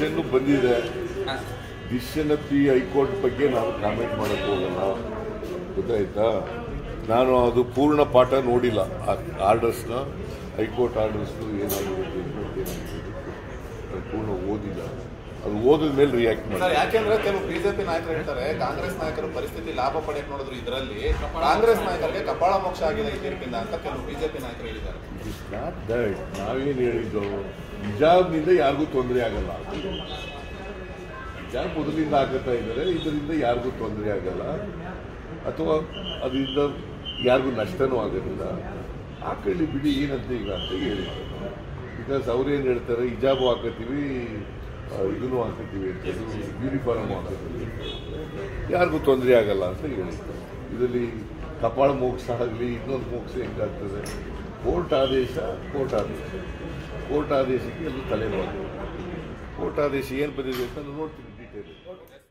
decision ಬಂದಿದೆ decision of the high court ಬಗ್ಗೆ ನಾನು ಕಾಮೆಂಟ್ ಮಾಡಕ್ಕೆ ಹೋಗಲ್ಲ ಗೊತ್ತಾಯ್ತಾ ನಾನು ಅದು ಪೂರ್ಣ ಪಾಠ ನೋಡಿಲ್ಲ ಆರ್ಡರ್ಸ್ನ ಹೈಕೋರ್ಟ್ ಆರ್ಡರ್ಸ್ನು ಏನಾಗಿರುತ್ತೆ ಹೈಕೋರ್ಟ್ ಏನಾಗಿರುತ್ತೆ ನಾನು ಪೂರ್ಣ ಓದಿಲ್ಲ ಅದು ಓದಿದ ಮೇಲೆ ರಿಯಾಕ್ಟ್ ಸರ್ ಮಾಡಿ ಯಾಕೆಂದ್ರೆ ಕೆಲವು ಬಿಜೆಪಿ ನಾಯಕರು ಹೇಳ್ತಾರೆ ಕಾಂಗ್ರೆಸ್ ನಾಯಕರು ಪರಿಸ್ಥಿತಿ ಲಾಭ ಪಡೆಯಕ್ ನೋಡಿದ್ರು ಇದರಲ್ಲಿ ಕಾಂಗ್ರೆಸ್ ನಾಯಕರಿಗೆ ಕಪಾಳ ಮೋಕ್ಷ ಆಗಿದೆ ಈ ತೀರ್ಪಿಂದ ಅಂತ ಕೆಲವು ಬಿಜೆಪಿ ನಾಯಕರು ಹೇಳಿದ್ದಾರೆ ಇಟ್ ಇಸ್ ನಾಟ್ ದಟ್ ನಾವೇನು ಹೇಳಿದ್ದು ಹಿಜಾಬ್ನಿಂದ ಯಾರಿಗೂ ತೊಂದರೆ ಆಗಲ್ಲ ಹಿಜಾಬ್ ಮೊದಲಿಂದ ಆಗುತ್ತಾ ಇದ್ದಾರೆ ಇದರಿಂದ ಯಾರಿಗೂ ತೊಂದರೆ ಆಗಲ್ಲ ಅಥವಾ ಅದರಿಂದ ಯಾರಿಗೂ ನಷ್ಟನೂ ಆಗೋದಿಲ್ಲ ಹಾಕೊಳ್ಳಿ ಬಿಡಿ ಏನಂತ ಈಗ ಅಂತ ಹೇಳಿದ್ರು ಬಿಕಾಸ್ ಅವ್ರೇನು ಹೇಳ್ತಾರೆ ಹಿಜಾಬು ಹಾಕತ್ತೀವಿ ಇದನ್ನು ಹಾಕತ್ತೀವಿ ಅಂತ ಯೂನಿಫಾರ್ಮ್ ಹಾಕತ್ತೀವಿ ಯಾರಿಗೂ ತೊಂದರೆ ಆಗಲ್ಲ ಅಂತ ಹೇಳಿದ್ರು ಇದರಲ್ಲಿ ಕಪಾಳ ಮೋಕ್ಷ ಆಗಲಿ ಇನ್ನೊಂದು ಮೋಕ್ಷ ಹೆಂಗಾಗ್ತದೆ ಕೋರ್ಟ್ ಆದೇಶ ಕೋರ್ಟ್ ಆದೇಶ ಕೋರ್ಟ್ ಆದೇಶಕ್ಕೆ ಎಲ್ಲ ತಲೆನೋವು ಕೋರ್ಟ್ ಆದೇಶ ಏನು ಬಂದಿದೆ ಅಂತ ನಾನು ನೋಡ್ತೀನಿ ಡೀಟೇಲ್